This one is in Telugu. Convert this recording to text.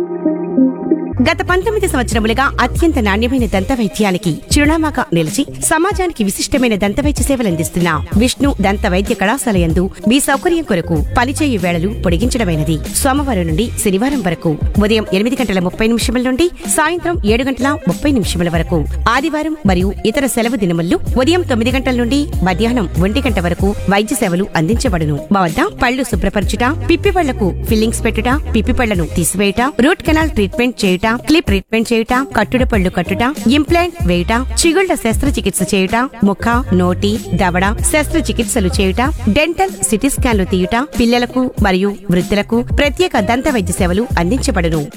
గత పంతొమ్మిది సంవత్సరములుగా అత్యంత నాణ్యమైన దంత వైద్యానికి చిరునామాగా నిలిచి సమాజానికి విశిష్టమైన దంత వైద్య సేవలందిస్తున్న విష్ణు దంత వైద్య కళాశాల యందు మీ సౌకర్యం కొరకు పనిచేయు వేళలు పొడిగించడమైనది సోమవారం నుండి శనివారం వరకు ఉదయం ఎనిమిది గంటల ముప్పై నిమిషముల నుండి సాయంత్రం ఏడు గంటల ముప్పై నిమిషముల వరకు ఆదివారం మరియు ఇతర సెలవు దినముల్లో ఉదయం తొమ్మిది గంటల నుండి మధ్యాహ్నం ఒంటి గంట వరకు వైద్య సేవలు అందించబడును మా వద్ద పళ్ళు శుభ్రపరచుట పిప్పి పళ్లకు ఫిల్లింగ్స్ పెట్టుట పిప్పి పళ్లను తీసివేయుట రూట్ కెనాల్ ట్రీట్మెంట్ చేయుట క్లిప్ ట్రీట్మెంట్ చేయుట కట్టుడు పళ్ళు కట్టుట ఇంప్లాంట్ వేయుట చిగుళ్ల శస్త్రచికిత్స చేయుట ముఖ నోటి దవడ శస్త్రచికిత్సలు చేయుట డెంటల్ సిటీ స్కాన్లు తీయుట పిల్లలకు మరియు వృద్ధులకు ప్రత్యేక దంత వైద్య సేవలు అందించబడును